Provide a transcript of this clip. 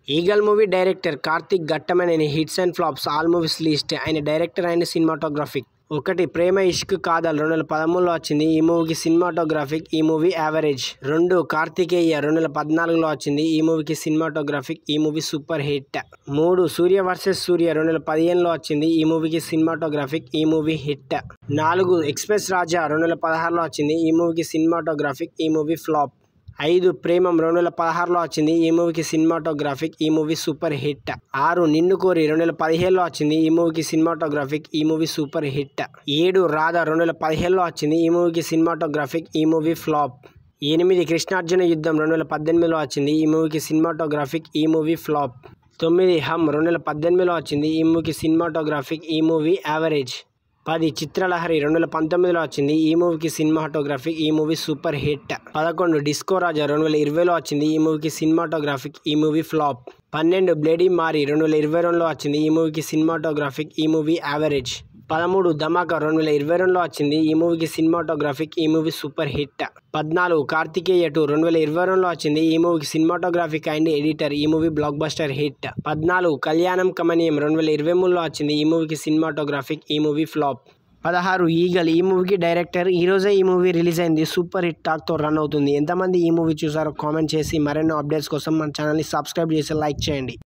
eagle movie director Karthik Ghattamaneni hits and flops all movies list ఆయన director and cinematographic ఒకటి ప్రేమ ఇష్క్ కాదల్ రెండు వేల పదమూడులో వచ్చింది ఈ మూవీకి సినిమాటోగ్రాఫిక్ ఈ మూవీ యావరేజ్ రెండు కార్తికేయ రెండు వేల పద్నాలుగులో వచ్చింది ఈ మూవీకి సినిమాటోగ్రాఫిక్ ఈ మూవీ సూపర్ హిట్ మూడు సూర్య వర్సెస్ సూర్య రెండు వేల పదిహేనులో వచ్చింది ఈ మూవీకి సినిమాటోగ్రాఫిక్ ఈ మూవీ హిట్ నాలుగు ఎక్స్ప్రెస్ రాజా రెండు వేల పదహారులో వచ్చింది ఈ మూవీకి సినిమాటోగ్రాఫిక్ ఈ మూవీ ఫ్లాప్ ఐదు ప్రేమం రెండు వేల పదహారులో వచ్చింది ఈ మూవీకి సినిమాటోగ్రాఫిక్ ఈ మూవీ సూపర్ హిట్ ఆరు నిన్ను కోరి రెండు వేల పదిహేనులో వచ్చింది ఈ మూవీకి సినిమాటోగ్రాఫిక్ ఈ మూవీ సూపర్ హిట్ ఏడు రాధా రెండు వేల పదిహేనులో వచ్చింది ఈ మూవీకి సినిమాటోగ్రాఫిక్ ఈ మూవీ ఫ్లాప్ ఎనిమిది కృష్ణార్జున యుద్ధం రెండు వేల పద్దెనిమిదిలో వచ్చింది ఈ మూవీకి సినిమాటోగ్రాఫిక్ ఈ మూవీ ఫ్లాప్ తొమ్మిది హమ్ రెండు వేల పద్దెనిమిదిలో వచ్చింది ఈ మూవీకి సినిమాటోగ్రాఫిక్ ఈ మూవీ యావరేజ్ పది చిత్రలహరి రెండు వేల పంతొమ్మిదిలో వచ్చింది ఈ మూవీకి సినిమాటోగ్రాఫిక్ ఈ మూవీ సూపర్ హిట్ పదకొండు డిస్కో రాజా రెండు వేల ఇరవైలో వచ్చింది ఈ మూవీకి సినిమాటోగ్రాఫిక్ ఈ మూవీ ఫ్లాప్ పన్నెండు బ్లేడీ మారి రెండు వేల ఇరవై రెండులో వచ్చింది ఈ మూవీకి సినిమాటోగ్రాఫిక్ ఈ మూవీ యావరేజ్ పదమూడు ధమాకా రెండు వేల ఇరవై రెండులో వచ్చింది ఈ మూవీకి సినిమాటోగ్రాఫిక్ ఈ మూవీ సూపర్ హిట్ పద్నాలుగు కార్తికేయ టూ రెండు వేల ఇరవై రెండులో వచ్చింది ఈ మూవీకి సినిమాటోగ్రాఫిక్ అండ్ ఎడిటర్ ఈ మూవీ బ్లాక్ బస్టర్ హిట్ పద్నాలుగు కళ్యాణం కమనీయం రెండు వేల ఇరవై మూడులో వచ్చింది ఈ మూవీకి సినిమాటోగ్రాఫిక్ ఈ మూవీ ఫ్లాప్ పదహారు ఈగల్ ఈ మూవీకి డైరెక్టర్ ఈ రోజే ఈ మూవీ రిలీజ్ అయింది సూపర్ హిట్ టాక్తో రన్ అవుతుంది ఎంతమంది ఈ మూవీ చూసారో కామెంట్ చేసి మరెన్నో అప్డేట్స్ కోసం మన ఛానల్ని సబ్స్క్రైబ్ చేసి లైక్ చేయండి